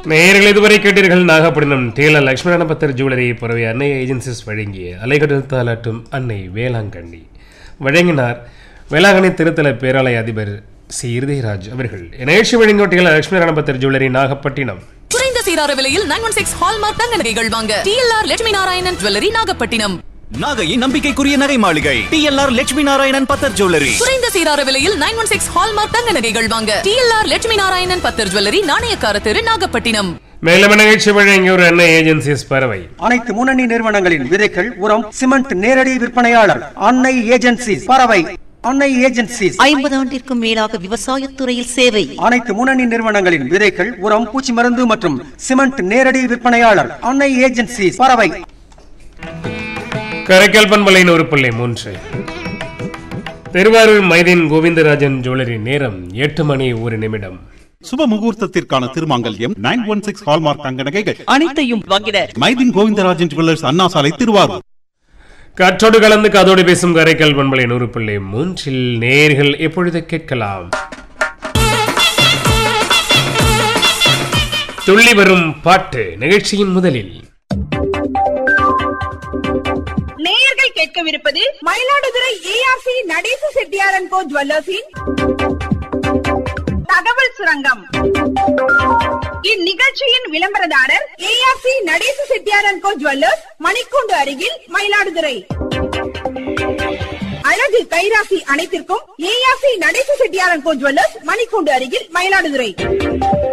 நேயர்கள் இதுவரை கேட்டீர்கள் நாகப்பட்டினம் டீலர் லட்சுமண பத்தர் ஜுவல்லரி புறவை அன்னை ஏஜென்சிஸ் வழங்கிய அலைகடல் தாலாட்டும் அன்னை வேளாங்கண்ணி வழங்கினார் வேளாங்கண்ணி திருத்தல பேராலய அதிபர் சி இருதயராஜ் அவர்கள் நிகழ்ச்சி வழங்கிய டீலர் லட்சுமண பத்தர் ஜுவல்லரி நாகப்பட்டினம் குறைந்த சீரார விலையில் நைன் ஒன் சிக்ஸ் ஹால்மார்க் தங்க நகைகள் வாங்க டிஎல்ஆர் லட்சுமி நாராயணன் ஜுவல்லரி நாகப்பட்டினம் நாகையின் நம்பிக்கைக்குரிய நகை மாளிகை டிஎல்ஆர் லட்சுமி நாராயணன் பத்தர் ஜுவல்லரி குறைந்த சீரார விலையில் நைன் ஒன் சிக்ஸ் ஹால்மார்க் தங்க நகைகள் வாங்க டிஎல்ஆர் லட்சுமி நாராயணன் பத்தர் ஜுவல்லரி நாணயக்கார தெரு நாகப்பட்டினம் மேலும் நிகழ்ச்சி வழங்கியோர் அன்னை ஏஜென்சிஸ் பறவை அனைத்து முன்னணி நிறுவனங்களின் விதைகள் உரம் சிமெண்ட் நேரடி விற்பனையாளர் அன்னை ஏஜென்சி பறவை அன்னை ஏஜென்சிஸ் ஐம்பது ஆண்டிற்கும் மேலாக விவசாயத் துறையில் சேவை அனைத்து முன்னணி நிறுவனங்களின் விதைகள் உரம் பூச்சி மருந்து மற்றும் சிமெண்ட் நேரடி விற்பனையாளர் அன்னை ஏஜென்சி பறவை கரைக்கல் பண்பலை நூறு பிள்ளை மூன்று திருவாரூர் மைதீன் கோவிந்தராஜன் ஜுவல்லரி நேரம் எட்டு மணி ஒரு நிமிடம் சுப முகூர்த்தத்திற்கான திருமாங்கல்யம் நைன் ஒன் சிக்ஸ் ஹால்மார்க் தங்க நகைகள் அனைத்தையும் வாங்கிட மைதின் கோவிந்தராஜன் ஜுவல்லர்ஸ் அண்ணா சாலை திருவாரூர் காற்றோடு கலந்து காதோடு பேசும் கரைக்கல் பண்பலை நூறு பிள்ளை மூன்றில் நேர்கள் எப்பொழுது கேட்கலாம் துள்ளி வரும் பாட்டு நிகழ்ச்சியின் முதலில் நேயர்கள் கேட்கவிருப்பது மயிலாடுதுறை ஏஆர்சி நடேச செட்டியாரன் கோ ஜுவல்லர்ஸின் தகவல் சுரங்கம் இந்நிகழ்ச்சியின் விளம்பரதாரர் ஏஆர்சி நடேச செட்டியாரன் கோ ஜுவல்லர்ஸ் மணிக்கூண்டு அருகில் மயிலாடுதுறை அழகு கைராசி அனைத்திற்கும் ஏஆர்சி நடேச செட்டியாரன் கோ ஜுவல்லர்ஸ் மணிக்கூண்டு அருகில் மயிலாடுதுறை